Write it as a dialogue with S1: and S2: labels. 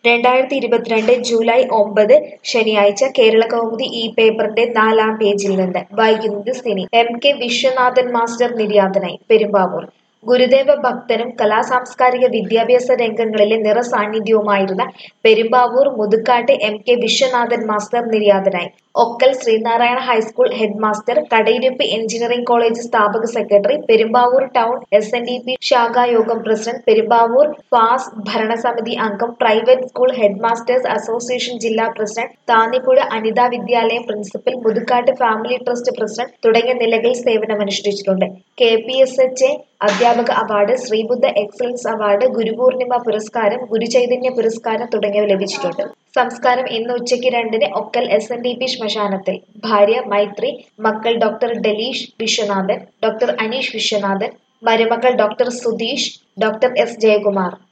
S1: രണ്ടായിരത്തി ഇരുപത്തിരണ്ട് ജൂലൈ ഒമ്പത് ശനിയാഴ്ച കേരളകൗമുദി ഈ പേപ്പറിന്റെ നാലാം പേജിൽ നിന്ന് വായിക്കുന്നത് Sini M K Viswanathan master നിര്യാതനായി പെരുമ്പാവൂർ ഗുരുദേവ ഭക്തനും കലാസാംസ്കാരിക വിദ്യാഭ്യാസ രംഗങ്ങളിലെ നിറസാന്നിധ്യവുമായിരുന്ന Perumbavoor Muthukkattu M K Viswanathan master നിര്യാതനായി Okkal Sreenarayana high school head master Kadayiruppu engineering college സ്ഥാപക secretary Perumbavoor town S N D P ശാഖായോഗം പ്രസിഡന്റ് പെരുമ്പാവൂർ ഫാസ് ഭരണസമിതി അംഗം private school head masters association ജില്ലാ പ്രസിഡന്റ് താന്നിപ്പുഴ അനിതാ വിദ്യാലയം principal Muthukkattu family trust president തുടങ്ങിയ നിലകളിൽ സേവനമനുഷ്ഠിച്ചിട്ടുണ്ട് K P S H A അധ്യാപക award Sreebuddha excellence award Gurupurnima പുരസ്കാരം ഗുരുചൈതന്യ പുരസ്കാരം തുടങ്ങിയവ ലഭിച്ചിട്ടുണ്ട് സംസ്കാരം ഇന്ന് ഉച്ചയ്ക്ക് രണ്ടിന് Okkal S N D P ശ്മശാനത്തിൽ ഭാര്യ മൈത്രി മക്കൾ ഡോക്ടർ ഡെലീഷ് വിശ്വനാഥൻ ഡോക്ടർ അനീഷ് വിശ്വനാഥൻ മരുമക്കൾ doctor Sudheesh doctor S Jayakumar